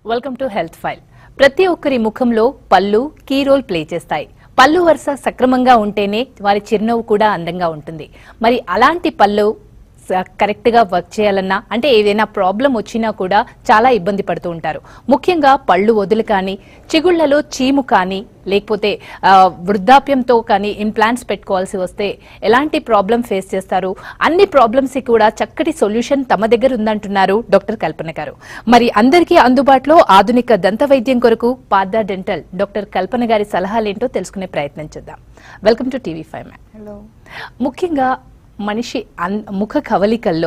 Welcome to health file ప్రతి ఒక్కరి ముఖంలో పళ్ళు కీ రోల్ ప్లే చేస్తాయి పళ్ళు వరుస సక్రమంగా ఉంటేనే వారి చిరునవ్వు కూడా అందంగా ఉంటుంది మరి అలాంటి పళ్ళు స- కరెక్ట్ గా వర్క్ చేయాలన్నా అంటే ఏదైనా ప్రాబ్లం వచ్చినా కూడా చాలా ఇబ్బంది పడుతూ ఉంటారు ముఖ్యంగా పళ్ళు వదులు కానీ చిగుళ్లలో చీము కానీ లేకపోతే ఆ, వృద్ధాప్యంతో కానీ ఇంప్లాంట్స్ పెట్టుకోవాల్సి వస్తే ఎలాంటి ప్రాబ్లం ఫేస్ చేస్తారు అన్ని ప్రాబ్లమ్స్ కి కూడా చక్కటి సొల్యూషన్ తమ దగ్గర ఉందంటున్నారు డాక్టర్ కల్పన గారు మరి అందరికీ అందుబాటులో ఆధునిక దంత వైద్యం కొరకు పార్దా డెంటల్ డాక్టర్ కల్పన గారి సలహాలేంటో తెలుసుకునే ప్రయత్నం చేద్దాం welcome to TV five ma'am hello ముఖ్యంగా మనిషి అన్- ముఖ కవలికల్లో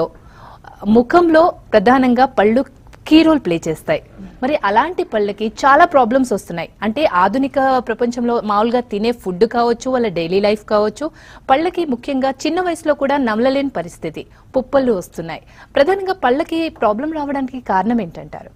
ముఖంలో ప్రధానంగా పళ్ళు కీ రోల్ ప్లే చేస్తాయి మరి అలాంటి పళ్ళకి చాలా ప్రాబ్లమ్స్ వస్తున్నాయి అంటే ఆధునిక ప్రపంచంలో మామూలుగా తినే ఫుడ్ కావచ్చు వాళ్ళ డైలీ లైఫ్ కావచ్చు పళ్ళకి ముఖ్యంగా చిన్న వయసులో కూడా నమలలేని పరిస్థితి పుప్పళ్ళు వస్తున్నాయి ప్రధానంగా పళ్ళకి ప్రాబ్లం రావడానికి కారణం ఏంటంటారు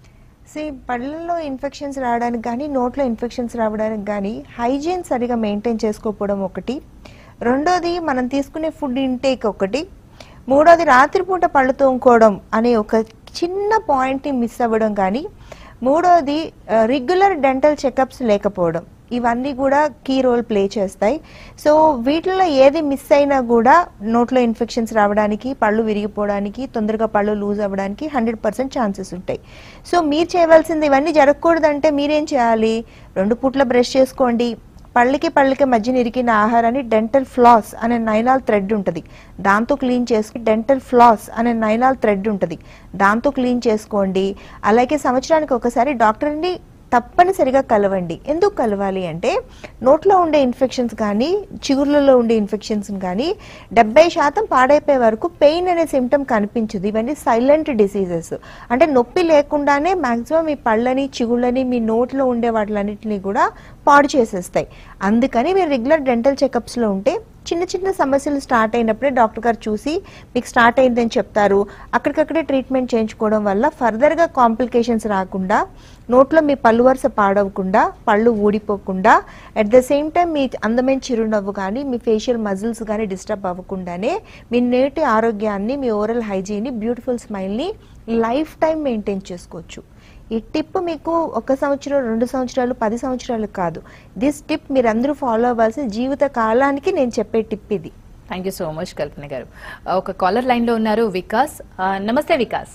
సి పళ్ళల్లో ఇన్ఫెక్షన్స్ రావడానికి కానీ నోట్లో ఇన్ఫెక్షన్స్ రావడానికి కానీ హైజీన్ సరిగా మెయింటైన్ చేసుకోకపోవడం ఒకటి రెండోది మనం తీసుకునే ఫుడ్ ఇంటేక్ ఒకటి మూడోది రాత్రిపూట పళ్ళు తోముకోవడం అనే ఒక చిన్న పాయింట్ని మిస్ అవ్వడం కానీ మూడోది రెగ్యులర్ డెంటల్ చెకప్స్ లేకపోవడం ఇవన్నీ కూడా కీ రోల్ ప్లే చేస్తాయి సో వీటిలో ఏది మిస్ అయినా కూడా నోట్లో ఇన్ఫెక్షన్స్ రావడానికి పళ్ళు విరిగిపోవడానికి తొందరగా పళ్ళు లూజ్ అవ్వడానికి హండ్రెడ్ పర్సెంట్ ఛాన్సెస్ ఉంటాయి సో మీరు చేయవలసింది ఇవన్నీ జరగకూడదంటే మీరేం చేయాలి రెండు పూట్ల బ్రష్ చేసుకోండి పళ్ళకి పళ్ళకి మధ్య ఇరికిన ఆహారాన్ని డెంటల్ ఫ్లాస్ అనే నైనాల్ థ్రెడ్ ఉంటుంది దాంతో క్లీన్ చేసుకుని డెంటల్ ఫ్లాస్ అనే నైనాల్ థ్రెడ్ ఉంటుంది దాంతో క్లీన్ చేసుకోండి అలాగే సంవత్సరానికి ఒకసారి డాక్టర్ని తప్పనిసరిగా కలవండి ఎందుకు కలవాలి అంటే నోట్లో ఉండే ఇన్ఫెక్షన్స్ కానీ చిగుర్లలో ఉండే ఇన్ఫెక్షన్స్ కానీ డెబ్బై శాతం పాడైపోయే వరకు పెయిన్ అనే సిమ్టమ్ కనిపించదు ఇవన్నీ సైలెంట్ డిసీజెస్ అంటే నొప్పి లేకుండానే మాక్సిమం మీ పళ్ళని చిగుళ్ళని మీ నోట్లో ఉండే వాటిలన్నింటినీ కూడా పాడు చేసేస్తాయి అందుకని మీరు రెగ్యులర్ డెంటల్ చెకప్స్లో ఉంటే చిన్న చిన్న సమస్యలు స్టార్ట్ అయినప్పుడే డాక్టర్ గారు చూసి మీకు స్టార్ట్ అయిందని చెప్తారు అక్కడికక్కడే ట్రీట్మెంట్ చేయించుకోవడం వల్ల ఫర్దర్గా కాంప్లికేషన్స్ రాకుండా నోట్లో మీ పళ్ళు వరుస పాడవకుండా పళ్ళు ఊడిపోకుండా అట్ ద సేమ్ టైం మీ అందమైన చిరునవ్వు కానీ మీ ఫేషియల్ మజిల్స్ కానీ డిస్టర్బ్ అవ్వకుండానే మీ నేటి ఆరోగ్యాన్ని మీ ఓరల్ హైజీన్ని బ్యూటిఫుల్ స్మైల్ని లైఫ్ టైం మెయింటైన్ చేసుకోవచ్చు ఈ టిప్ మీకు ఒక సంవత్సరం రెండు సంవత్సరాలు పది సంవత్సరాలు కాదు దిస్ టిప్ మీరు అందరూ ఫాలో అవ్వాల్సిన జీవిత కాలానికి నేను చెప్పే టిప్ ఇది thank you so much Kalpana గారు ఒక కాలర్ లైన్ లో ఉన్నారు వికాస్ ఆ, నమస్తే వికాస్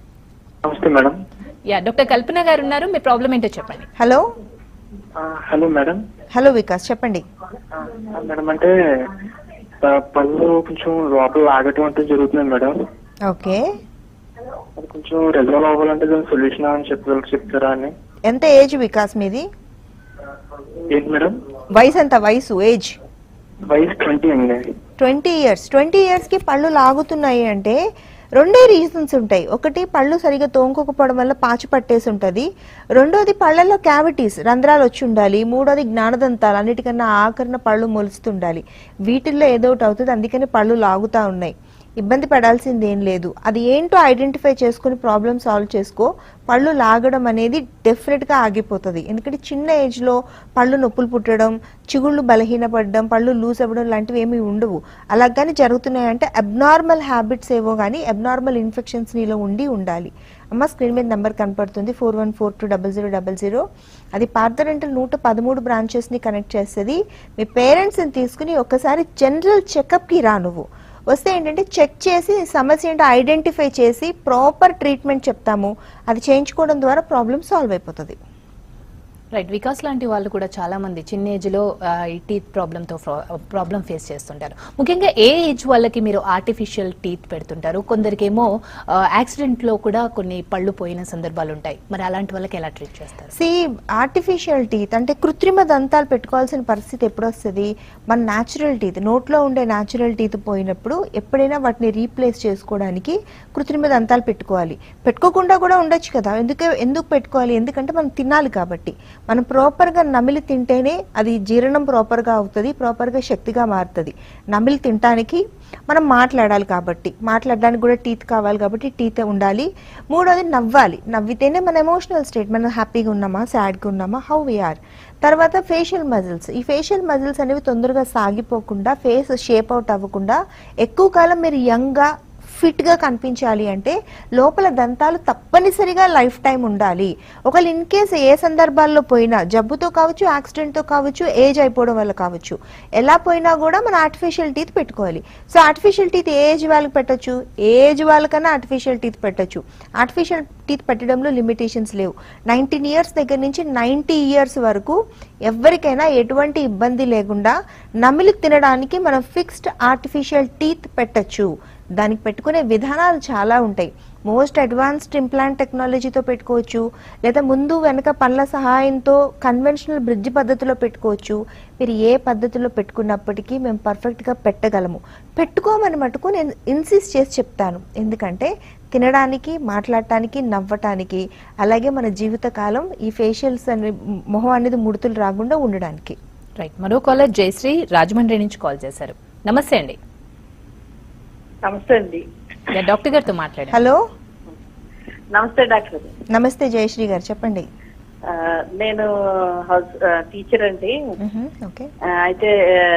నమస్తే మేడం యా డాక్టర్ కల్పన గారు ఉన్నారు మీ ప్రాబ్లం ఏంటో చెప్పండి హలో ఆ, హలో మేడం హలో వికాస్ చెప్పండి ఆ, మేడం అంటే ఆ, పళ్ళు కొంచెం లోపల లాగటం అంటే జరుగుతుంది మేడం ఓకే అది కొంచెం రిజల్వ్ అవ్వాలంటే దాని సొల్యూషన్ అని చెప్పగల చెప్తారా అని ఎంత ఏజ్ వికాస్ మీది ఏంటి మేడం వయసు ఎంత వయసు ఏజ్ వయసు ట్వంటీ అండి ట్వంటీ ఇయర్స్ ట్వంటీ ఇయర్స్కి పళ్ళు లాగుతున్నాయి అంటే రెండే రీజన్స్ ఉంటాయి ఒకటి పళ్ళు సరిగా తోముకోకపోవడం వల్ల పాచి పట్టేసి ఉంటుంది రెండోది పళ్ళల్లో క్యావిటీస్ రంధ్రాలు వచ్చి ఉండాలి మూడోది జ్ఞానదంతాలు అన్నిటికన్నా ఆకరణ పళ్ళు మొలుస్తుండాలి వీటిల్లో ఏదో ఒకటి అవుతుంది అందుకని పళ్ళు లాగుతా ఉన్నాయి ఇబ్బంది పడాల్సింది ఏం లేదు అది ఏంటో ఐడెంటిఫై చేసుకుని ప్రాబ్లమ్ సాల్వ్ చేసుకో పళ్ళు లాగడం అనేది డెఫినెట్గా ఆగిపోతుంది ఎందుకంటే చిన్న ఏజ్లో పళ్ళు నొప్పులు పుట్టడం చిగుళ్ళు బలహీనపడడం పళ్ళు లూజ్ అవ్వడం లాంటివి ఏమీ ఉండవు అలా కానీ జరుగుతున్నాయంటే అబ్నార్మల్ హ్యాబిట్స్ ఏవో కానీ అబ్నార్మల్ ఇన్ఫెక్షన్స్ నీలో ఉండి ఉండాలి అమ్మ స్క్రీన్ మీద నెంబర్ కనపడుతుంది four one four two double zero double zero అది పార్థరెంటల్ నూట పదమూడు బ్రాంచెస్ని కనెక్ట్ చేస్తుంది మీ పేరెంట్స్ని తీసుకుని ఒకసారి జనరల్ చెకప్కి రా నువ్వు వస్తే ఏంటంటే చెక్ చేసి సమస్య ఏంటో ఐడెంటిఫై చేసి ప్రాపర్ ట్రీట్మెంట్ చెప్తాము అది చేయించుకోవడం ద్వారా ప్రాబ్లమ్ సాల్వ్ అయిపోతుంది రైట్ వికాస్ లాంటి వాళ్ళు కూడా చాలా మంది చిన్న ఏజ్ లో ఆ, ఈ టీత్ ప్రాబ్లమ్ తో ప్రాబ్లం ఫేస్ చేస్తుంటారు ముఖ్యంగా ఏ ఏజ్ వాళ్ళకి మీరు ఆర్టిఫిషియల్ టీత్ పెడుతుంటారు కొందరికేమో యాక్సిడెంట్ లో కూడా కొన్ని పళ్ళు పోయిన సందర్భాలు ఉంటాయి మరి అలాంటి వాళ్ళకి ఎలా ట్రీట్ చేస్తారు సి ఆర్టిఫిషియల్ టీత్ అంటే కృత్రిమ దంతాలు పెట్టుకోవాల్సిన పరిస్థితి ఎప్పుడు వస్తుంది మన న్యాచురల్ టీత్ నోట్లో ఉండే న్యాచురల్ టీత్ పోయినప్పుడు ఎప్పుడైనా వాటిని రీప్లేస్ చేసుకోవడానికి కృత్రిమ దంతాలు పెట్టుకోవాలి పెట్టుకోకుండా కూడా ఉండొచ్చు కదా ఎందుకు ఎందుకు పెట్టుకోవాలి ఎందుకంటే మనం తినాలి కాబట్టి మనం ప్రాపర్గా నమిలి తింటేనే అది జీర్ణం ప్రాపర్గా అవుతుంది ప్రాపర్గా శక్తిగా మారుతుంది నమిలి తినటానికి మనం మాట్లాడాలి కాబట్టి మాట్లాడడానికి కూడా టీత్ కావాలి కాబట్టి టీత్ ఉండాలి మూడోది నవ్వాలి నవ్వితేనే మన ఎమోషనల్ స్టేట్ మనం హ్యాపీగా ఉన్నామా సాడ్గా ఉన్నామా హౌ వీఆర్ తర్వాత ఫేషియల్ మజిల్స్ ఈ ఫేషియల్ మజిల్స్ అనేవి తొందరగా సాగిపోకుండా ఫేస్ షేప్ అవుట్ అవ్వకుండా ఎక్కువ కాలం మీరు యంగ్గా ఫిట్ గా కనిపించాలి అంటే లోపల దంతాలు తప్పనిసరిగా లైఫ్ టైం ఉండాలి ఒకవేళ ఇన్ కేస్ ఏ సందర్భాల్లో పోయినా జబ్బుతో కావచ్చు యాక్సిడెంట్ తో కావచ్చు ఏజ్ అయిపోవడం వల్ల కావచ్చు ఎలా పోయినా కూడా మన ఆర్టిఫిషియల్ టీత్ పెట్టుకోవాలి సో ఆర్టిఫిషియల్ టీత్ ఏ ఏజ్ వాళ్ళకి పెట్టొచ్చు ఏ ఏజ్ వాళ్ళకన్నా ఆర్టిఫిషియల్ టీత్ పెట్టొచ్చు ఆర్టిఫిషియల్ టీత్ పెట్టడంలో లిమిటేషన్స్ లేవు నైన్టీన్ ఇయర్స్ దగ్గర నుంచి నైంటీ ఇయర్స్ వరకు ఎవరికైనా ఎటువంటి ఇబ్బంది లేకుండా నమిలి తినడానికి మనం ఫిక్స్డ్ ఆర్టిఫిషియల్ టీత్ పెట్టొచ్చు దానికి పెట్టుకునే విధానాలు చాలా ఉంటాయి మోస్ట్ అడ్వాన్స్డ్ ఇంప్లాంట్ టెక్నాలజీతో పెట్టుకోవచ్చు లేదా ముందు వెనక పళ్ళ సహాయంతో కన్వెన్షనల్ బ్రిడ్జ్ పద్ధతిలో పెట్టుకోవచ్చు మీరు ఏ పద్ధతిలో పెట్టుకున్నప్పటికీ మేము పర్ఫెక్ట్గా పెట్టగలము పెట్టుకోమని మటుకు నేను ఇన్సిస్ట్ చేసి చెప్తాను ఎందుకంటే తినడానికి మాట్లాడటానికి నవ్వటానికి అలాగే మన జీవితకాలం ఈ ఫేషియల్స్ అనే మొహం అనేది ముడతలు రాకుండా ఉండడానికి రైట్ మరో కాలర్ జయశ్రీ రాజమండ్రి నుంచి కాల్ చేశారు నమస్తే అండి నమస్తే అండి యా, డాక్టర్ గారితో మాట్లాడండి హలో నమస్తే డాక్టర్ నమస్తే జయశ్రీ గారు చెప్పండి ఆ, నేను హౌస్ ఆ, టీచర్ అండి మ్హూ, ఓకే ఆ, అయితే ఆ,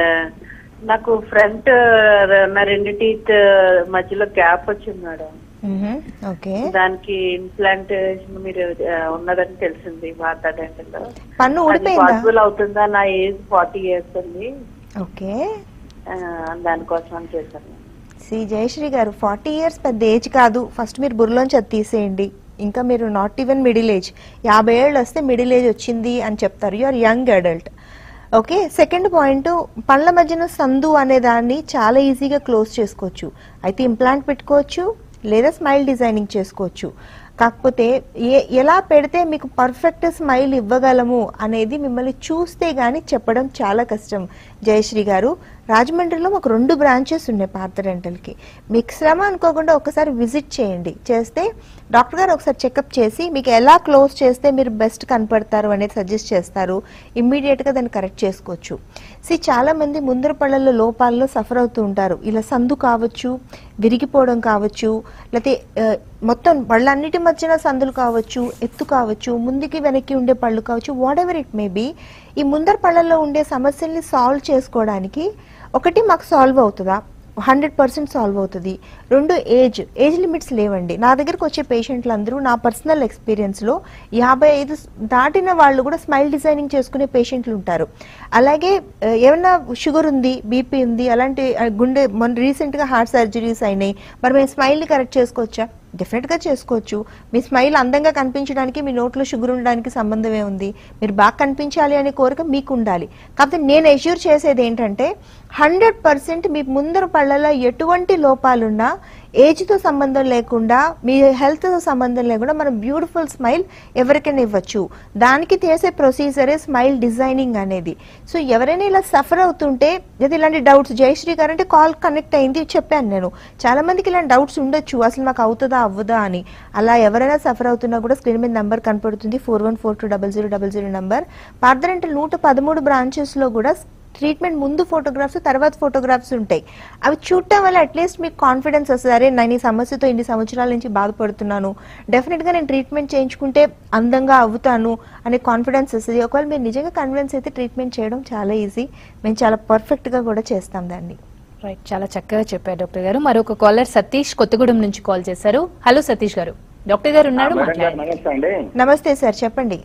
నాకు ఫ్రంట్ నా రెండు టీత్ మధ్యలో గ్యాప్ వచ్చింది మేడం మ్హూ, ఓకే దానికి ఇంప్లాంటేషన్ మీరు ఆ, ఉన్నదని తెలిసింది వార్తా డెంటల్లో పన్ను అది ఊడిపోయిందా పాసిబుల్ అవుతుందా నా ఏజ్ ఫార్టీ ఇయర్స్ అండి ఓకే ఆ, దానికోసం అని చేశాను సి జయశ్రీ గారు ఫార్టీ ఇయర్స్ పెద్ద ఏజ్ కాదు ఫస్ట్ మీరు బుర్రలోంచి అది తీసేయండి ఇంకా మీరు నాట్ ఈవెన్ మిడిల్ ఏజ్ యాభై ఏళ్ళు వస్తే మిడిల్ ఏజ్ వచ్చింది అని చెప్తారు you are young adult okay second point పళ్ళ మధ్యన సందు అనే దాన్ని చాలా ఈజీగా క్లోజ్ చేసుకోవచ్చు అయితే ఇంప్లాంట్ పెట్టుకోవచ్చు లేదా స్మైల్ డిజైనింగ్ చేసుకోవచ్చు కాకపోతే ఏ ఎలా పెడితే మీకు పర్ఫెక్ట్ స్మైల్ ఇవ్వగలము అనేది మిమ్మల్ని చూస్తే గానీ చెప్పడం చాలా కష్టం జయశ్రీ గారు రాజమండ్రిలో మాకు రెండు బ్రాంచెస్ ఉన్నాయి పార్థ రెంటల్కి మీకు శ్రమ అనుకోకుండా ఒకసారి విజిట్ చేయండి చేస్తే డాక్టర్ గారు ఒకసారి చెకప్ చేసి మీకు ఎలా క్లోజ్ చేస్తే మీరు బెస్ట్ కనపడతారు అనేది సజెస్ట్ చేస్తారు ఇమ్మీడియట్గా దాన్ని కరెక్ట్ చేసుకోవచ్చు సి చాలా మంది ముందర పళ్ళల్లో లోపాల్లో సఫర్ అవుతూ ఉంటారు ఇలా సందు కావచ్చు విరిగిపోవడం కావచ్చు లేకపోతే ఆ, మొత్తం పళ్ళన్నిటి మధ్యన సందులు కావచ్చు ఎత్తు కావచ్చు ముందుకి వెనక్కి ఉండే పళ్ళు కావచ్చు whatever it may be ఈ ముందర పళ్ళల్లో ఉండే సమస్యల్ని సాల్వ్ చేసుకోవడానికి ఒకటి మాకు సాల్వ్ అవుతుందా హండ్రెడ్ పర్సెంట్ సాల్వ్ అవుతుంది రెండు ఏజ్ ఏజ్ లిమిట్స్ లేవండి నా దగ్గరకు వచ్చే పేషెంట్లు అందరూ నా పర్సనల్ ఎక్స్పీరియన్స్లో యాభై ఐదు దాటిన వాళ్ళు కూడా స్మైల్ డిజైనింగ్ చేసుకునే పేషెంట్లు ఉంటారు అలాగే ఆ, ఏమన్నా షుగర్ ఉంది బీపీ ఉంది అలాంటి ఆ, గుండె మొన్న రీసెంట్గా హార్ట్ సర్జరీస్ అయినాయి మరి మేము స్మైల్ని కరెక్ట్ చేసుకోవచ్చా డెఫినెట్గా చేసుకోవచ్చు మీ స్మైల్ అందంగా కనిపించడానికి మీ నోట్లో షుగర్ ఉండడానికి సంబంధమే ఉంది మీరు బాగా కనిపించాలి అనే కోరిక మీకు ఉండాలి కాకపోతే నేను ఎష్యూర్ చేసేది ఏంటంటే హండ్రెడ్ పర్సెంట్ మీ ముందర పళ్ళలో ఎటువంటి లోపాలున్నా ఏజ్తో సంబంధం లేకుండా మీ హెల్త్తో సంబంధం లేకుండా మనం బ్యూటిఫుల్ స్మైల్ ఎవరికైనా ఇవ్వచ్చు దానికి చేసే ప్రొసీజరే స్మైల్ డిజైనింగ్ అనేది సో ఎవరైనా ఇలా సఫర్ అవుతుంటే లేదా ఇలాంటి డౌట్స్ జయశ్రీ గారు అంటే కాల్ కనెక్ట్ అయింది చెప్పాను నేను చాలా మందికి ఇలాంటి డౌట్స్ ఉండొచ్చు అసలు మాకు అవుతుందా అవ్వదా అని అలా ఎవరైనా సఫర్ అవుతున్నా కూడా స్క్రీన్ మీద నెంబర్ కనపడుతుంది four one four two double zero double zero number పార్దరంటే నూట పదమూడు బ్రాంచెస్లో కూడా ట్రీట్మెంట్ ముందు ఫోటోగ్రాఫ్స్ తర్వాత ఫోటోగ్రాఫ్స్ ఉంటాయి అవి చూడటం వల్ల అట్లీస్ట్ మీకు కాన్ఫిడెన్స్ వస్తుంది అరే నేను ఈ సమస్యతో ఇన్ని సంవత్సరాల నుంచి బాధపడుతున్నాను డెఫినెట్గా నేను ట్రీట్మెంట్ చేయించుకుంటే అందంగా అవుతాను అనే కాన్ఫిడెన్స్ వస్తుంది ఒకవేళ మీరు నిజంగా కన్విన్స్ అయితే ట్రీట్మెంట్ చేయడం చాలా ఈజీ మేము చాలా పర్ఫెక్ట్గా కూడా చేస్తాం దాన్ని రైట్ చాలా చక్కగా చెప్పారు డాక్టర్ గారు మరొక కాలర్ సతీష్ కొత్తగూడెం నుంచి కాల్ చేశారు హలో సతీష్ గారు డాక్టర్ గారు ఉన్నారు మేడం గారు మాట్లాడండి నమస్తే అండి నమస్తే సార్ చెప్పండి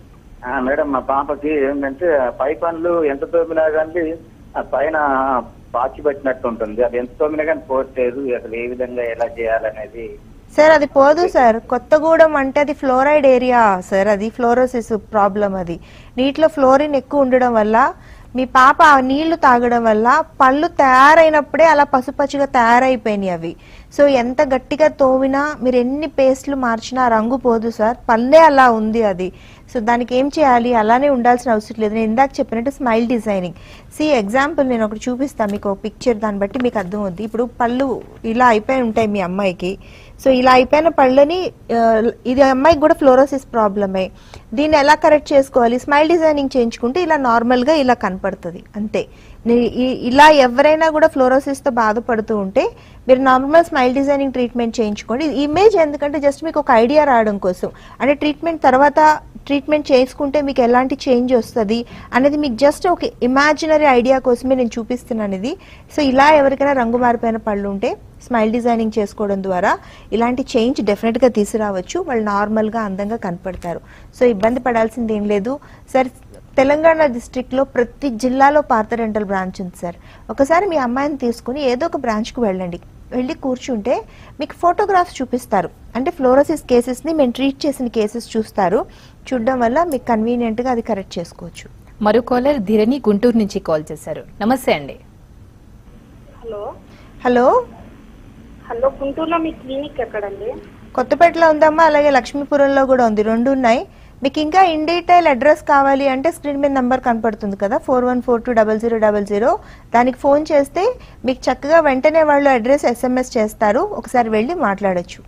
ఆ, మేడం మా పాపకి ఏంటంటే ఆ పై పనులు ఎంత తోమినా కానీ ఆ పైన పాచి పెట్టినట్టు ఉంటుంది అది ఎంత తోమినా కానీ పోట్లేదు అసలు ఏ విధంగా ఎలా చేయాలనేది సార్ అది పోదు సార్ కొత్తగూడెం అంటే అది ఫ్లోరైడ్ ఏరియా సార్ అది ఫ్లోరోసిస్ ప్రాబ్లం అది నీటిలో ఫ్లోరిన్ ఎక్కువ ఉండడం వల్ల మీ పాప ఆ నీళ్లు తాగడం వల్ల పళ్ళు తయారైనప్పుడే అలా పసుపచ్చిగా తయారైపోయినాయి అవి సో ఎంత గట్టిగా తోమినా మీరు ఎన్ని పేస్ట్లు మార్చినా ఆ రంగు పోదు సార్ పళ్ళే అలా ఉంది అది సో దానికి ఏం చేయాలి అలానే ఉండాల్సిన అవసరం లేదు నేను ఇందాక చెప్పినట్టు స్మైల్ డిజైనింగ్ సి ఎగ్జాంపుల్ నేను ఒకటి చూపిస్తాను మీకు పిక్చర్ దాన్ని బట్టి మీకు అర్థం అవుద్ది ఇప్పుడు పళ్ళు ఇలా అయిపోయి ఉంటాయి మీ అమ్మాయికి సో ఇలా అయిపోయిన పళ్ళని ఆ, ఇది అమ్మాయికి కూడా ఫ్లోరోసిస్ ప్రాబ్లమే దీన్ని ఎలా కరెక్ట్ చేసుకోవాలి స్మైల్ డిజైనింగ్ చేయించుకుంటే ఇలా నార్మల్గా ఇలా కనపడుతుంది అంతే నీ- ఈ- ఇలా ఎవరైనా కూడా ఫ్లోరోసిస్తో బాధపడుతూ ఉంటే మీరు నార్మల్ స్మైల్ డిజైనింగ్ ట్రీట్మెంట్ చేయించుకోండి ఇది ఇమేజ్ ఎందుకంటే జస్ట్ మీకు ఒక ఐడియా రావడం కోసం అంటే ట్రీట్మెంట్ తర్వాత ట్రీట్మెంట్ చేసుకుంటే మీకు ఎలాంటి చేంజ్ వస్తుంది అనేది మీకు జస్ట్ ఒక ఇమాజినరీ ఐడియా కోసమే నేను చూపిస్తున్నాను ఇది సో ఇలా ఎవరికైనా రంగు మారిపోయిన పళ్ళు ఉంటే స్మైల్ డిజైనింగ్ చేసుకోవడం ద్వారా ఇలాంటి చేంజ్ డెఫినెట్గా తీసుకురావచ్చు వాళ్ళు నార్మల్గా అందంగా కనపడతారు సో ఇబ్బంది పడాల్సింది ఏం లేదు సార్ తెలంగాణ డిస్ట్రిక్ట్లో ప్రతి జిల్లాలో పార్థ రెంటల్ బ్రాంచ్ ఉంది సార్ ఒకసారి మీ అమ్మాయిని తీసుకుని ఏదో ఒక బ్రాంచ్కి వెళ్ళండి వెళ్ళి కూర్చుంటే మీకు ఫోటోగ్రాఫ్స్ చూపిస్తారు అంటే ఫ్లోరోసిస్ కేసెస్ని మేము ట్రీట్ చేసిన కేసెస్ చూస్తారు చూడడం వల్ల మీకు కన్వీనియంట్గా అది కరెక్ట్ చేసుకోవచ్చు మరో కాలర్ ధిరణి గుంటూరు నుంచి కాల్ చేశారు నమస్తే అండి హలో హలో హలో గుంటూరులో మీ క్లినిక్ ఎక్కడండి కొత్తపేటలో ఉందమ్మా అలాగే లక్ష్మీపురంలో కూడా ఉంది రెండు ఉన్నాయి మీకు ఇంకా ఇన్ డీటెయిల్ అడ్రస్ కావాలి అంటే స్క్రీన్ మీద నంబర్ కనపడుతుంది కదా four one four two double zero double zero దానికి ఫోన్ చేస్తే మీకు చక్కగా వెంటనే వాళ్ళు అడ్రస్ ఎస్ఎంఎస్ చేస్తారు ఒకసారి వెళ్ళి మాట్లాడొచ్చు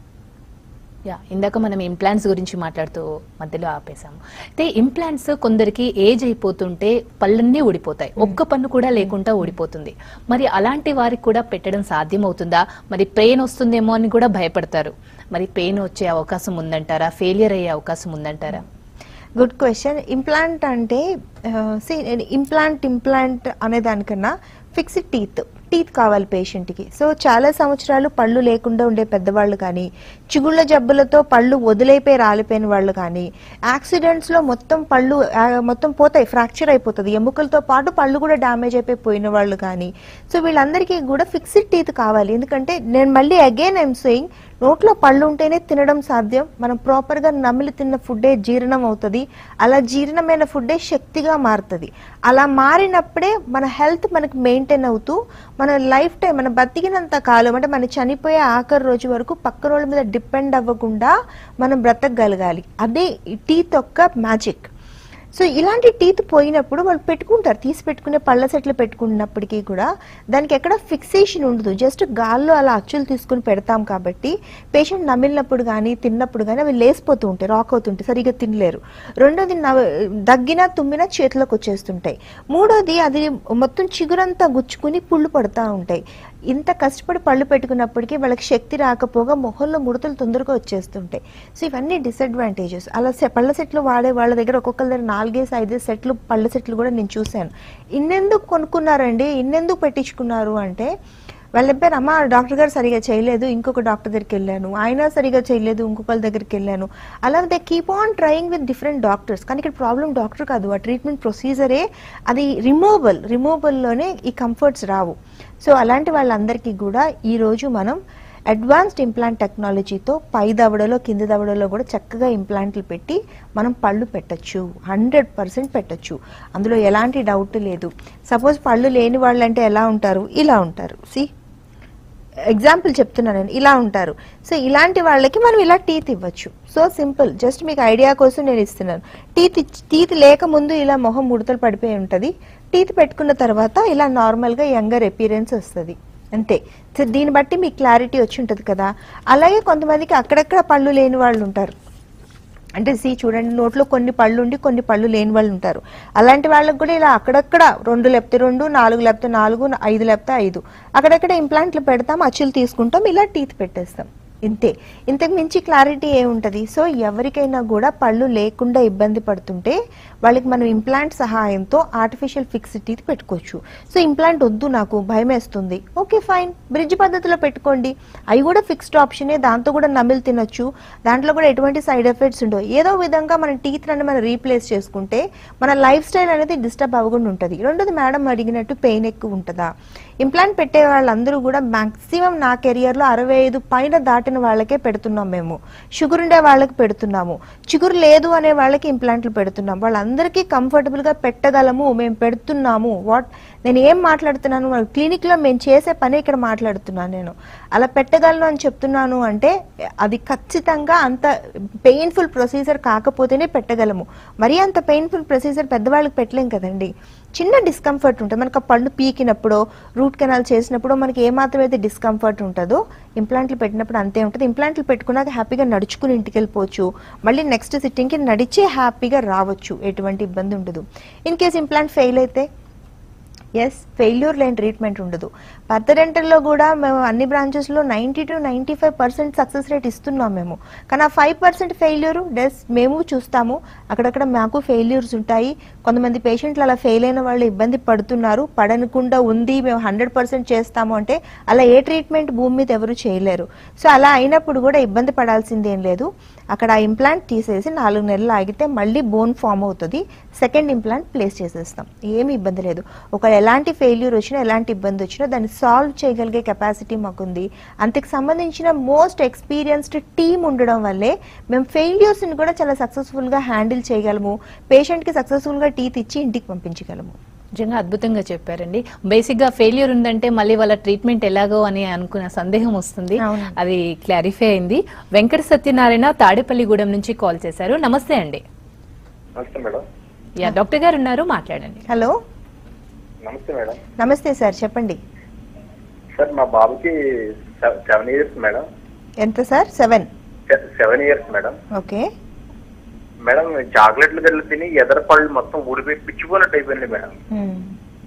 యా ఇందాక మనం ఇంప్లాంట్స్ గురించి మాట్లాడుతూ మధ్యలో ఆపేసాము అయితే ఇంప్లాంట్స్ కొందరికి ఏజ్ అయిపోతుంటే పళ్ళన్నీ ఊడిపోతాయి ఒక్క పన్ను కూడా లేకుండా ఊడిపోతుంది మరి అలాంటి వారికి కూడా పెట్టడం సాధ్యమవుతుందా మరి పెయిన్ వస్తుందేమో అని కూడా భయపడతారు మరి పెయిన్ వచ్చే అవకాశం ఉందంటారా ఫెయిలియర్ అయ్యే అవకాశం ఉందంటారా గుడ్ క్వశ్చన్ ఇంప్లాంట్ అంటే ఇంప్లాంట్ ఇంప్లాంట్ అనే దానికన్నా ఫిక్స్డ్ టీత్ టీత్ కావాలి పేషెంట్కి సో చాలా సంవత్సరాలు పళ్ళు లేకుండా ఉండే పెద్దవాళ్ళు కానీ చిగుళ్ళ జబ్బులతో పళ్ళు వదిలైపోయి రాలిపోయిన వాళ్ళు కానీ యాక్సిడెంట్స్లో మొత్తం పళ్ళు ఆ, మొత్తం పోతాయి ఫ్రాక్చర్ అయిపోతుంది ఎముకలతో పాటు పళ్ళు కూడా డ్యామేజ్ అయిపోయి పోయిన వాళ్ళు కానీ సో వీళ్ళందరికీ కూడా ఫిక్స్డ్ టీత్ కావాలి ఎందుకంటే నేను మళ్ళీ అగైన్ ఐఎమ్ సెయింగ్ నోట్లో పళ్ళు ఉంటేనే తినడం సాధ్యం మనం ప్రాపర్గా నమిలి తిన్న ఫుడ్డే జీర్ణం అవుతుంది అలా జీర్ణమైన ఫుడ్డే శక్తిగా మారుతుంది అలా మారినప్పుడే మన హెల్త్ మనకి మెయింటైన్ అవుతూ మన లైఫ్ టైం మన బతికినంత కాలం అంటే మన చనిపోయే ఆఖరి రోజు వరకు పక్క రోజుల మీద డిపెండ్ అవ్వకుండా మనం బ్రతకగలగాలి అదే టీత్ యొక్క మ్యాజిక్ సో ఇలాంటి టీత్ పోయినప్పుడు వాళ్ళు పెట్టుకుంటారు తీసి పెట్టుకునే పళ్ళ సెట్లు పెట్టుకున్నప్పటికీ కూడా దానికి ఎక్కడ ఫిక్సేషన్ ఉండదు జస్ట్ గాల్లో అలా అచ్చులు తీసుకుని పెడతాం కాబట్టి పేషెంట్ నమిలినప్పుడు కానీ తిన్నప్పుడు కానీ అవి లేసిపోతూ ఉంటాయి రాక్ అవుతుంటాయి సరిగా తినలేరు రెండోది నవ దగ్గినా తుమ్మినా చేతిలోకి వచ్చేస్తుంటాయి మూడోది అది మొత్తం చిగురంతా గుచ్చుకుని పుళ్ళు పడుతూ ఉంటాయి ఇంత కష్టపడి పళ్ళు పెట్టుకున్నప్పటికీ వాళ్ళకి శక్తి రాకపోగా మొహంలో ముడతలు తొందరగా వచ్చేస్తుంటాయి సో ఇవన్నీ డిసడ్వాంటేజెస్ అలా సె- పళ్ళ సెట్లు వాడే వాళ్ళ దగ్గర ఒక్కొక్కరి దగ్గర నాలుగేసి ఐదేసి సెట్లు పళ్ళ సెట్లు కూడా నేను చూశాను ఇన్నెందుకు కొనుక్కున్నారండి ఇన్నెందుకు పెట్టించుకున్నారు అంటే వాళ్ళ చెప్పారు అమ్మ డాక్టర్ గారు సరిగా చేయలేదు ఇంకొక డాక్టర్ దగ్గరికి వెళ్ళాను ఆయన సరిగా చేయలేదు ఇంకొకరి దగ్గరికి వెళ్ళాను అలా they keep on trying with different doctors కానీ ఇక్కడ ప్రాబ్లం డాక్టర్ కాదు ఆ ట్రీట్మెంట్ ప్రొసీజరే అది రిమూవబుల్ రిమూవబుల్లోనే ఈ కంఫర్ట్స్ రావు సో అలాంటి వాళ్ళందరికీ కూడా ఈరోజు మనం అడ్వాన్స్డ్ ఇంప్లాంట్ టెక్నాలజీతో పై దవడలో కింది దవడలో కూడా చక్కగా ఇంప్లాంట్లు పెట్టి మనం పళ్ళు పెట్టచ్చు హండ్రెడ్ పర్సెంట్ పెట్టచ్చు అందులో ఎలాంటి డౌట్ లేదు సపోజ్ పళ్ళు లేని వాళ్ళంటే ఎలా ఉంటారు ఇలా ఉంటారు సి ఎగ్జాంపుల్ చెప్తున్నాను నేను ఇలా ఉంటారు సో ఇలాంటి వాళ్ళకి మనం ఇలా టీత్ ఇవ్వచ్చు సో సింపుల్ జస్ట్ మీకు ఐడియా కోసం నేను ఇస్తున్నాను టీత్ టీత్ లేక ముందు ఇలా మొహం ముడతలు పడిపోయి ఉంటుంది టీత్ పెట్టుకున్న తర్వాత ఇలా నార్మల్గా యంగర్ ఎపీరెన్స్ వస్తుంది అంతే సో దీన్ని బట్టి మీకు క్లారిటీ వచ్చి ఉంటుంది కదా అలాగే కొంతమందికి అక్కడక్కడ పళ్ళు లేని వాళ్ళు ఉంటారు అంటే సి చూడండి నోట్లో కొన్ని పళ్ళు ఉండి కొన్ని పళ్ళు లేని వాళ్ళు ఉంటారు అలాంటి వాళ్ళకి కూడా ఇలా అక్కడక్కడ రెండు లేకపోతే రెండు నాలుగు లేకపోతే నాలుగు ఐదు లేకపోతే ఐదు అక్కడక్కడ ఇంప్లాంట్లు పెడతాం అచ్చులు తీసుకుంటాం ఇలా టీత్ పెట్టేస్తాం ఇంతే ఇంతకు మించి క్లారిటీ ఏముంటుంది సో ఎవరికైనా కూడా పళ్ళు లేకుండా ఇబ్బంది పడుతుంటే వాళ్ళకి మనం ఇంప్లాంట్ సహాయంతో ఆర్టిఫిషియల్ ఫిక్స్డ్ టీత్ పెట్టుకోవచ్చు సో ఇంప్లాంట్ వద్దు నాకు భయం వేస్తుంది ఓకే ఫైన్ బ్రిడ్జ్ పద్ధతిలో పెట్టుకోండి అవి కూడా ఫిక్స్డ్ ఆప్షనే దాంతో కూడా నమిలి తినొచ్చు దాంట్లో కూడా ఎటువంటి సైడ్ ఎఫెక్ట్స్ ఉండవు ఏదో విధంగా మన టీత్ అనేది మనం రీప్లేస్ చేసుకుంటే మన లైఫ్ స్టైల్ అనేది డిస్టర్బ్ అవ్వకుండా ఉంటుంది రెండోది మేడం అడిగినట్టు పెయిన్ ఎక్కువ ఉంటుందా ఇంప్లాంట్ పెట్టే వాళ్ళందరూ కూడా మాక్సిమం నా కెరియర్లో అరవై ఐదు పైన దాటిన వాళ్ళకే పెడుతున్నాం మేము షుగర్ ఉండే వాళ్ళకి పెడుతున్నాము చిగురు లేదు అనే వాళ్ళకి ఇంప్లాంట్లు పెడుతున్నాం వాళ్ళందరికీ కంఫర్టబుల్గా పెట్టగలము మేము పెడుతున్నాము వాట్ నేను ఏం మాట్లాడుతున్నాను వాళ్ళ క్లినిక్లో మేము చేసే పని ఇక్కడ మాట్లాడుతున్నాను నేను అలా పెట్టగలను అని చెప్తున్నాను అంటే అది ఖచ్చితంగా అంత పెయిన్ఫుల్ ప్రొసీజర్ కాకపోతేనే పెట్టగలము మరీ అంత పెయిన్ఫుల్ ప్రొసీజర్ పెద్దవాళ్ళకి పెట్టలేం కదండి చిన్న డిస్కంఫర్ట్ ఉంటుంది మనకు ఆ పళ్ళు పీకినప్పుడు రూట్ కెనాల్ చేసినప్పుడు మనకి ఏమాత్రం అయితే డిస్కంఫర్ట్ ఉంటుందో ఇంప్లాంట్లు పెట్టినప్పుడు అంతే ఉంటుంది ఇంప్లాంట్లు పెట్టుకున్నాక హ్యాపీగా నడుచుకుని ఇంటికి వెళ్ళిపోవచ్చు మళ్ళీ నెక్స్ట్ సిట్టింగ్కి నడిచే హ్యాపీగా రావచ్చు ఎటువంటి ఇబ్బంది ఉండదు ఇన్ కేస్ ఇంప్లాంట్ ఫెయిల్ అయితే ఎస్ ఫెయిల్యూర్ లేని ట్రీట్మెంట్ ఉండదు పర్తడెంటల్లో కూడా మేము అన్ని బ్రాంచెస్లో ninety to ninety five percent success rate ఇస్తున్నాం మేము కానీ ఆ ఫైవ్ పర్సెంట్ ఫెయిల్యూర్ డెస్ మేము చూస్తాము అక్కడక్కడ మాకు ఫెయిల్యూర్స్ ఉంటాయి కొంతమంది పేషెంట్లు అలా ఫెయిల్ అయిన వాళ్ళు ఇబ్బంది పడుతున్నారు పడనకుండా ఉంది మేము హండ్రెడ్ పర్సెంట్ చేస్తాము అంటే అలా ఏ ట్రీట్మెంట్ భూమి మీద ఎవరు చేయలేరు సో అలా అయినప్పుడు కూడా ఇబ్బంది పడాల్సింది ఏం లేదు అక్కడ ఆ ఇంప్లాంట్ తీసేసి నాలుగు నెలలు ఆగితే మళ్ళీ బోన్ ఫామ్ అవుతుంది సెకండ్ ఇంప్లాంట్ ప్లేస్ చేసేస్తాం ఏమి ఇబ్బంది లేదు ఒకవేళ ఎలాంటి ఫెయిల్యూర్ వచ్చినా ఎలాంటి ఇబ్బంది వచ్చినా దాన్ని సాల్వ్ చేయగలిగే కెపాసిటీ మాకుంది అంతకు సంబంధించిన మోస్ట్ ఎక్స్పీరియన్స్డ్ టీమ్ ఉండడం వల్లే మేము ఫెయిల్యూర్స్ని కూడా చాలా సక్సెస్ఫుల్గా హ్యాండిల్ చేయగలము పేషెంట్కి సక్సెస్ఫుల్గా టీత్ ఇచ్చి ఇంటికి పంపించగలము నిజంగా అద్భుతంగా చెప్పారండి బేసిక్ గా ఫెయిల్యూర్ ఉందంటే మళ్ళీ వాళ్ళ ట్రీట్మెంట్ ఎలాగో అని అనుకున్న సందేహం వస్తుంది అవును. అది క్లారిఫై అయింది వెంకట సత్యనారాయణ తాడేపల్లిగూడెం నుంచి కాల్ చేశారు నమస్తే అండి నమస్తే మేడం యా డాక్టర్ గారు ఉన్నారు మాట్లాడండి హలో నమస్తే మేడం నమస్తే సార్ చెప్పండి సార్ మా బాబుకి సెవెన్ ఇయర్స్ మేడం ఎంత sir seven seven years madam okay madam చాక్లెట్లు గడ్డలు తిని ఎదర పళ్ళు మొత్తం ఊడిపోయి పిచ్చిపోయినట్టు అయిపోయింది మేడం మ్మ్.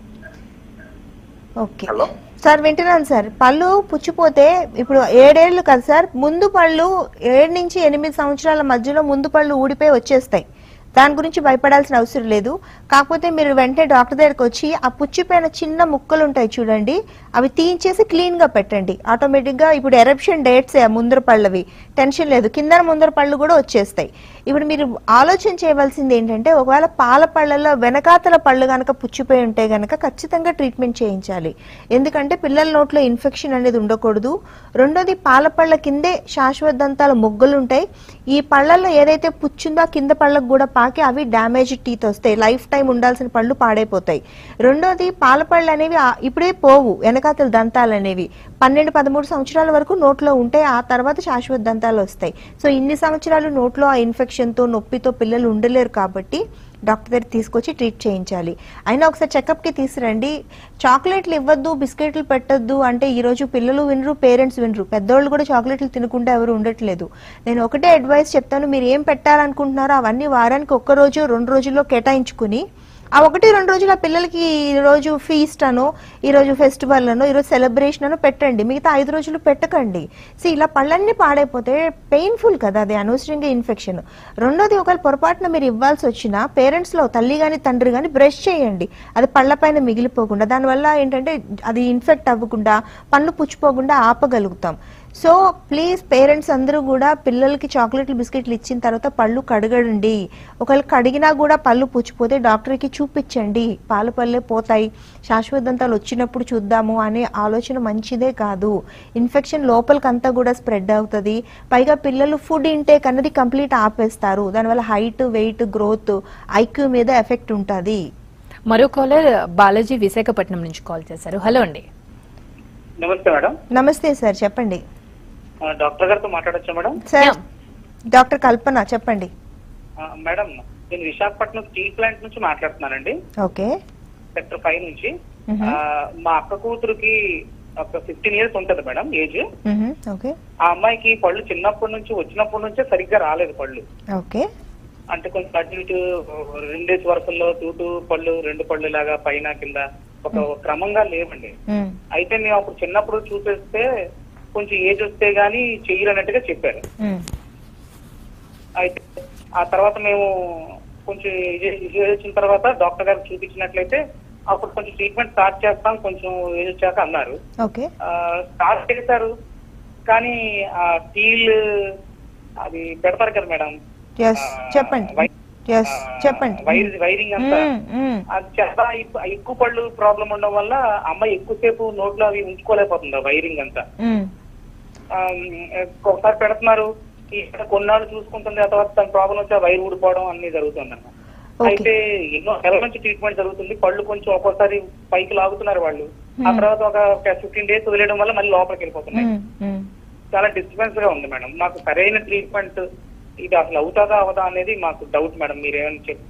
ఓకే హలో సార్ వింటున్నాను సార్ పళ్ళు పుచ్చిపోతే ఇప్పుడు ఏడేళ్ళు కదా సార్ ముందు పళ్ళు ఏడు నుంచి ఎనిమిది సంవత్సరాల మధ్యలో ముందు పళ్ళు ఊడిపోయి వచ్చేస్తాయి దాని గురించి భయపడాల్సిన అవసరం లేదు కాకపోతే మీరు వెంటనే డాక్టర్ దగ్గరకు వచ్చి ఆ పుచ్చిపోయిన చిన్న ముక్కలు ఉంటాయి చూడండి అవి తీయించేసి క్లీన్ గా పెట్టండి ఆటోమేటిక్ గా ఇప్పుడు ఎరప్షన్ డేట్స్ ముందర పళ్ళవి టెన్షన్ లేదు కింద ముందర పళ్ళు కూడా వచ్చేస్తాయి ఇప్పుడు మీరు ఆలోచన చేయవలసింది ఏంటంటే ఒకవేళ పాల పళ్ళల్లో వెనకాతల పళ్ళు కనుక పుచ్చిపోయి ఉంటే గనక ఖచ్చితంగా ట్రీట్మెంట్ చేయించాలి ఎందుకంటే పిల్లల నోట్లో ఇన్ఫెక్షన్ అనేది ఉండకూడదు రెండోది పాల పళ్ళ కిందే శాశ్వత దంతాల మొగ్గులు ఉంటాయి ఈ పళ్ళల్లో ఏదైతే పుచ్చుందో ఆ కింద పళ్ళకు కూడా పాకి అవి డ్యామేజ్ టీత్ వస్తాయి లైఫ్ టైం ఉండాల్సిన పళ్ళు పాడైపోతాయి రెండోది పాల పళ్ళు అనేవి ఆ- ఇప్పుడే పోవు వెనకాతల దంతాలు అనేవి పన్నెండు పదమూడు సంవత్సరాల వరకు నోట్లో ఉంటే ఆ తర్వాత శాశ్వత దంతాలు వస్తాయి సో ఇన్ని సంవత్సరాలు నోట్లో ఆ ఇన్ఫెక్షన్తో నొప్పితో పిల్లలు ఉండలేరు కాబట్టి డాక్టర్ దగ్గర తీసుకొచ్చి ట్రీట్ చేయించాలి అయినా ఒకసారి చెకప్కి తీసురండి చాక్లెట్లు ఇవ్వద్దు బిస్కెట్లు పెట్టొద్దు అంటే ఈ రోజు పిల్లలు వినరు పేరెంట్స్ వినరు పెద్దోళ్ళు కూడా చాక్లెట్లు తినకుండా ఎవరు ఉండట్లేదు నేను ఒకటే అడ్వైస్ చెప్తాను మీరు ఏం పెట్టాలనుకుంటున్నారో అవన్నీ వారానికి ఒక్క రోజు రెండు రోజుల్లో కేటాయించుకుని ఆ ఒకటి రెండు రోజులు ఆ పిల్లలకి ఈ రోజు ఫీస్ట్ అనో ఈ రోజు ఫెస్టివల్ అనో ఈ రోజు సెలబ్రేషన్ అనో పెట్టండి మిగతా ఐదు రోజులు పెట్టకండి సో ఇలా పళ్ళన్నీ పాడైపోతే పెయిన్ఫుల్ కదా అది అనవసరంగా ఇన్ఫెక్షన్ రెండోది ఒకవేళ పొరపాటున మీరు ఇవ్వాల్సి వచ్చినా పేరెంట్స్ లో తల్లి గాని తండ్రి గాని బ్రష్ చేయండి అది పళ్ళ పైన మిగిలిపోకుండా దానివల్ల ఏంటంటే అది ఇన్ఫెక్ట్ అవ్వకుండా పన్ను పుచ్చిపోకుండా ఆపగలుగుతాం సో ప్లీజ్ పేరెంట్స్ అందరూ కూడా పిల్లలకి చాక్లెట్లు బిస్కెట్లు ఇచ్చిన తర్వాత పళ్ళు కడగండి ఒకవేళ కడిగినా కూడా పళ్ళు పుచ్చిపోతే డాక్టర్కి చూపించండి పాలు పళ్ళే పోతాయి శాశ్వత దంతాలు వచ్చినప్పుడు చూద్దాము అనే ఆలోచన మంచిదే కాదు ఇన్ఫెక్షన్ లోపలికంతా కూడా స్ప్రెడ్ అవుతుంది పైగా పిల్లలు ఫుడ్ ఇంటేక్ అన్నది కంప్లీట్ ఆపేస్తారు దానివల్ల హైట్ వెయిట్ గ్రోత్ ఐక్యూ మీద ఎఫెక్ట్ ఉంటుంది మరో కాలర్ బాలాజీ విశాఖపట్నం నుంచి కాల్ చేశారు హలో అండి నమస్తే మేడం నమస్తే సార్ చెప్పండి ఆ, డాక్టర్ గారితో మాట్లాడొచ్చా madam sir Yeah. Doctor Kalpana చెప్పండి ఆ, మేడం నేను విశాఖపట్నం స్టీల్ ప్లాంట్ నుంచి మాట్లాడుతున్నానండి ఓకే సెక్టర్ ఫైవ్ నుంచి మ్మ్. ఆ, మా అక్క కూతురుకి ఒక ఫిఫ్టీన్ ఇయర్స్ ఉంటది మేడం ఏజ్ మ్మ్. ఓకే ఆ అమ్మాయికి పళ్ళు చిన్నప్పటి నుంచి వచ్చినప్పటి నుంచే సరిగ్గా రాలేదు పళ్ళు ఓకే అంటే కొంచెం అటు ఇటు రెండేసి వరుసల్లో టూ టూ పళ్ళు రెండు పళ్ళు లాగా పైన కింద ఒక క్రమంగా లేవండి మ్మ్. అయితే మేము అప్పుడు చిన్నప్పుడు చూపిస్తే కొంచెం ఏజ్ వస్తే గానీ చెయ్యరన్నట్టుగా చెప్పారు మ్మ్. అయితే ఆ తర్వాత మేము కొంచెం ఇది- ఇది వచ్చిన తర్వాత డాక్టర్ గారికి చూపించినట్లయితే అప్పుడు కొంచెం ట్రీట్మెంట్ స్టార్ట్ చేస్తాం కొంచెం ఏజ్ వచ్చాక అన్నారు ఓకే ఆ, స్టార్ట్ చేశారు కానీ ఆ స్టీల్ అది పెడతారు కదా మేడం ఎస్ చెప్పండి వై- ఎస్ చెప్పండి వైర్ వైరింగ్ అంతా మ్మ్. మ్మ్. అది చాలా ఎక్కు- ఎక్కువ పళ్ళు ప్రాబ్లం ఉండడం వల్ల అమ్మాయి ఎక్కువసేపు నోట్లో అవి ఉంచుకోలేకపోతుంది ఆ వైరింగ్ అంతా మ్మ్. ఆ, ఒకసారి పెడుతున్నారు ఇక్కడ కొన్నాళ్ళు చూసుకుంటుంది ఆ తర్వాత తన ప్రాబ్లం వచ్చి ఆ వైర్ ఊడిపోవడం అన్ని జరుగుతుంది Okay. అయితే ఎన్నో నెలల నుంచి ట్రీట్మెంట్ జరుగుతుంది పళ్ళు కొంచెం ఒక్కోసారి పైకి లాగుతున్నారు వాళ్ళు ఆ తర్వాత ఒక ఫిఫ్టీన్ డేస్ వదిలేయడం వల్ల మళ్ళీ లోపలికి వెళ్ళిపోతున్నాయి మ్మ్. మ్మ్. చాలా డిస్టర్బెన్స్ గా ఉంది మేడం మాకు సరైన ట్రీట్మెంట్ ఇది అసలు అవుతుందా అవదా అనేది మాకు డౌట్ మేడం మీరు ఏమైనా చెప్తే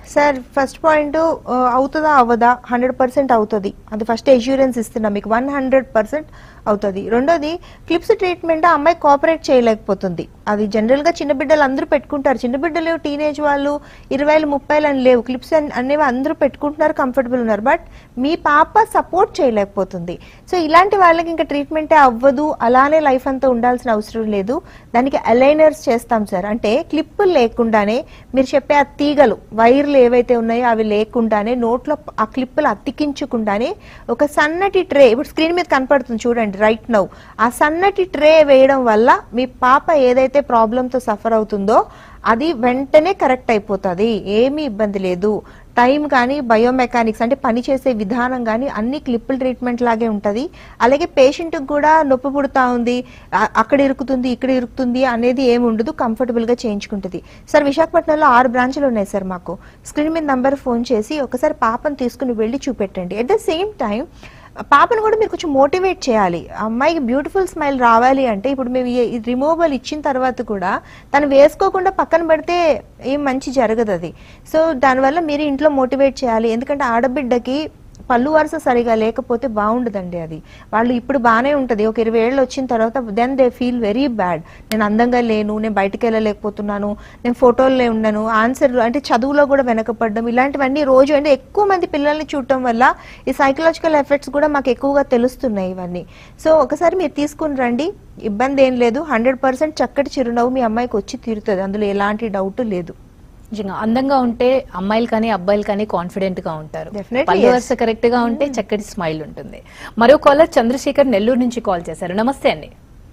సార్ ఫస్ట్ పాయింట్ అవుతుందా అవ్వదా హండ్రెడ్ పర్సెంట్ అవుతుంది అది ఫస్ట్ ఎష్యూరెన్స్ ఇస్తున్నా మీకు వన్ హండ్రెడ్ పర్సెంట్ అవుతుంది రెండోది క్లిప్స్ ట్రీట్మెంట్ ఆ అమ్మాయి కోఆపరేట్ చేయలేకపోతుంది అది జనరల్ గా చిన్న బిడ్డలు అందరూ పెట్టుకుంటారు చిన్న బిడ్డలు టీనేజ్ వాళ్ళు ఇరవైలు ముప్పైలు అని లేవు క్లిప్స్ అనేవి అందరూ పెట్టుకుంటున్నారు కంఫర్టబుల్ ఉన్నారు బట్ మీ పాప సపోర్ట్ చేయలేకపోతుంది సో ఇలాంటి వాళ్ళకి ఇంకా ట్రీట్మెంటే అవ్వదు అలానే లైఫ్ అంతా ఉండాల్సిన అవసరం లేదు దానికి అలైనర్స్ చేస్తాం సార్ అంటే క్లిప్పులు లేకుండానే మీరు చెప్పే ఆ తీగలు వైర్లు ఏవైతే ఉన్నాయో అవి లేకుండానే నోట్లో ఆ క్లిప్పులు అతికించకుండానే ఒక సన్నటి ట్రే ఇప్పుడు స్క్రీన్ మీద కనపడుతుంది చూడండి రైట్ నౌ ఆ సన్నటి ట్రే వేయడం వల్ల మీ పాప ఏదైతే ప్రాబ్లంతో సఫర్ అవుతుందో అది వెంటనే కరెక్ట్ అయిపోతుంది ఏమీ ఇబ్బంది లేదు టైం కానీ బయోమెకానిక్స్ అంటే పని చేసే విధానం కానీ అన్ని క్లిప్పుల్ ట్రీట్మెంట్ లాగే ఉంటుంది అలాగే పేషెంట్కి కూడా నొప్పి పుడతా ఉంది ఆ- అక్కడ ఇరుకుతుంది ఇక్కడ ఇరుకుతుంది అనేది ఏమి ఉండదు కంఫర్టబుల్గా చేయించుకుంటుంది సార్ విశాఖపట్నంలో ఆరు బ్రాంచ్లు ఉన్నాయి సార్ మాకు స్క్రీన్ మీద నంబర్ ఫోన్ చేసి ఒకసారి పాపను తీసుకుని వెళ్ళి చూపెట్టండి ఎట్ ద సేమ్ టైం పాపను కూడా మీరు కొంచెం మోటివేట్ చేయాలి ఆ అమ్మాయికి బ్యూటిఫుల్ స్మైల్ రావాలి అంటే ఇప్పుడు మేము ఈ రిమూవల్ ఇచ్చిన తర్వాత కూడా తను వేసుకోకుండా పక్కన పెడితే ఏం మంచి జరగదు అది సో దానివల్ల మీరు ఇంట్లో మోటివేట్ చేయాలి ఎందుకంటే ఆడబిడ్డకి పళ్ళు వరుస సరిగా లేకపోతే బాగుండదండి అది వాళ్ళు ఇప్పుడు బాగానే ఉంటుంది ఒక ఇరవై ఏళ్ళు వచ్చిన తర్వాత then they feel very bad నేను అందంగా లేను నేను బయటకు వెళ్ళలేకపోతున్నాను నేను ఫోటోల్లో ఉన్నాను ఆన్సర్ అంటే చదువులో కూడా వెనకపడడం ఇలాంటివన్నీ రోజు అంటే ఎక్కువ మంది పిల్లల్ని చూడటం వల్ల ఈ సైకలాజికల్ ఎఫెక్ట్స్ కూడా మాకు ఎక్కువగా తెలుస్తున్నాయి ఇవన్నీ సో ఒకసారి మీరు తీసుకుని రండి ఇబ్బంది ఏం లేదు హండ్రెడ్ పర్సెంట్ చక్కటి చిరునవ్వు మీ అమ్మాయికి వచ్చి తీరుతుంది అందులో ఎలాంటి డౌట్ లేదు నిజంగా అందంగా ఉంటే అమ్మాయిలు కానీ అబ్బాయిలు కానీ కాన్ఫిడెంట్ గా ఉంటారు Definitely, పళ్ళు yes. వరుస కరెక్ట్ గా ఉంటే చక్కటి స్మైల్ ఉంటుంది మరో కాలర్ చంద్రశేఖర్ నెల్లూరు నుంచి కాల్ చేశారు నమస్తే అండి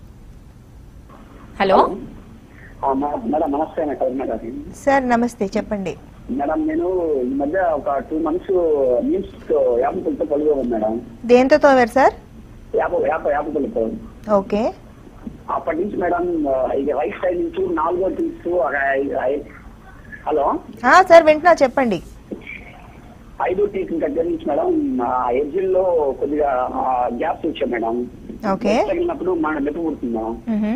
హలో మేడం నమస్తే మేడం సార్ నమస్తే చెప్పండి మేడం నేను ఈ మధ్య ఒక టూ మంత్స్ మీన్స్ యాపకులతో పలుకోవాలి మేడం దేంతో తోవారు సార్ యాప యాప యాపకులతో ఓకే అప్పటి నుంచి మేడం ఇది రైట్ సైడ్ నుంచి నాలుగో టీస్ హలో ఆ, సార్ వింటున్నా చెప్పండి ఐదో టీస్ దగ్గర నుంచి మేడం ఎడ్జిల్ లో కొద్దిగా గ్యాప్స్ వచ్చాయి మేడం ఓకే తగిలినప్పుడు మన మెప్పు పుడుతుంది మేడం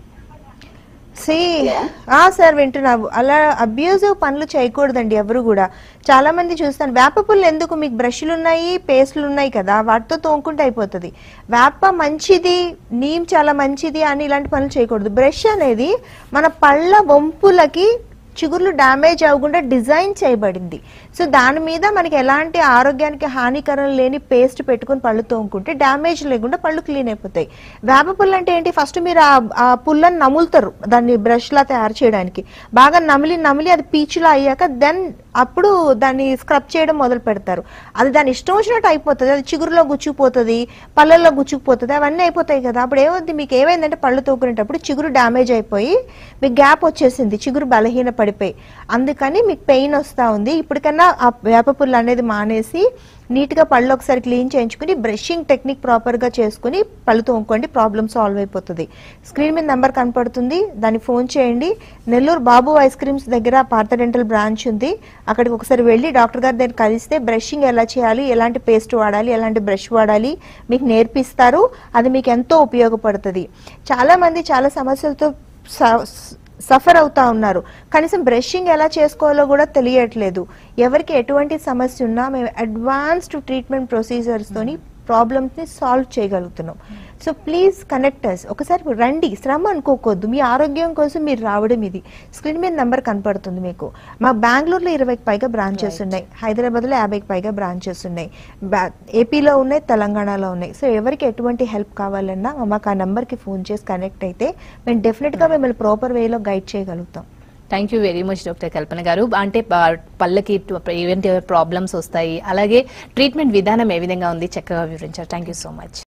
సి ఆ సార్ వింటున్నావు అలా అబ్యూజివ్ పనులు చేయకూడదండి ఎవరు కూడా చాలా మంది చూస్తాను వేప పుల్లు ఎందుకు మీకు బ్రష్లు ఉన్నాయి పేస్ట్లు ఉన్నాయి కదా వాటితో తోముకుంటే అయిపోతుంది వేప మంచిది నీమ్ చాలా మంచిది అని ఇలాంటి పనులు చేయకూడదు బ్రష్ అనేది మన పళ్ళ వంపులకి చిగుర్లు డ్యామేజ్ అవ్వకుండా డిజైన్ చేయబడింది సో దాని మీద మనకి ఎలాంటి ఆరోగ్యానికి హానికరం లేని పేస్ట్ పెట్టుకుని పళ్ళు తోముకుంటే డ్యామేజ్ లేకుండా పళ్ళు క్లీన్ అయిపోతాయి వేప పుల్ల అంటే ఏంటి ఫస్ట్ మీరు ఆ ఆ పుల్లని నములుతారు దాన్ని బ్రష్ లా తయారు చేయడానికి బాగా నమిలి నమిలి అది పీచులా అయ్యాక దెన్ అప్పుడు దాన్ని స్క్రబ్ చేయడం మొదలు పెడతారు అది దాని ఇష్టం వచ్చినట్టు అయిపోతుంది అది చిగురులో గుచ్చుకుపోతుంది పళ్ళల్లో గుచ్చుకుపోతుంది అవన్నీ అయిపోతాయి కదా అప్పుడు ఏమవుతుంది మీకు ఏమైందంటే పళ్ళు తోకునేటప్పుడు చిగురు డ్యామేజ్ అయిపోయి మీకు గ్యాప్ వచ్చేసింది చిగురు బలహీన పడిపోయి అందుకని మీకు పెయిన్ వస్తూ ఉంది ఇప్పటికన్నా ఆ వేప పుల్ల అనేది మానేసి నీట్గా పళ్ళు ఒకసారి క్లీన్ చేయించుకుని బ్రషింగ్ టెక్నిక్ ప్రాపర్గా చేసుకుని పళ్ళు తోముకోండి ప్రాబ్లమ్ సాల్వ్ అయిపోతుంది స్క్రీన్ మీద నెంబర్ కనపడుతుంది దాన్ని ఫోన్ చేయండి నెల్లూరు బాబు ఐస్ క్రీమ్స్ దగ్గర పార్థ డెంటల్ బ్రాంచ్ ఉంది అక్కడికి ఒకసారి వెళ్ళి డాక్టర్ గారి దగ్గర కలిస్తే బ్రషింగ్ ఎలా చేయాలి ఎలాంటి పేస్ట్ వాడాలి ఎలాంటి బ్రష్ వాడాలి మీకు నేర్పిస్తారు అది మీకు ఎంతో ఉపయోగపడుతుంది చాలా మంది చాలా సమస్యలతో స- సఫర్ అవుతా ఉన్నారు కనీసం బ్రషింగ్ ఎలా చేసుకోవాలో కూడా తెలియట్లేదు ఎవరికి ఎటువంటి సమస్య ఉన్నా మేము అడ్వాన్స్డ్ ట్రీట్మెంట్ ప్రొసీజర్స్తోని ప్రాబ్లమ్స్ని సాల్వ్ చేయగలుగుతున్నాం సో ప్లీజ్ కనెక్ట్ అస్ ఒకసారి రండి శ్రమ అనుకోకూడదు మీ ఆరోగ్యం కోసం మీరు రావడం ఇది స్క్రీన్ మీద నెంబర్ కనపడుతుంది మీకు మా బెంగళూరులో ఇరవైకి పైగా బ్రాంచెస్ ఉన్నాయి హైదరాబాద్లో యాభైకి పైగా బ్రాంచెస్ ఉన్నాయి బ్యా- ఏపీలో ఉన్నాయి తెలంగాణలో ఉన్నాయి సో ఎవరికి ఎటువంటి హెల్ప్ కావాలన్నా మాకు ఆ నెంబర్కి ఫోన్ చేసి కనెక్ట్ అయితే మేము డెఫినెట్గా మిమ్మల్ని ప్రాపర్ వేలో గైడ్ చేయగలుగుతాం thank you very much doctor Kalpana గారు అంటే ప- పళ్ళకి ఈవెంట్ ప్రాబ్లమ్స్ వస్తాయి అలాగే ట్రీట్మెంట్ విధానం ఏ విధంగా ఉంది చక్కగా వివరించారు థ్యాంక్ యూ సో మచ్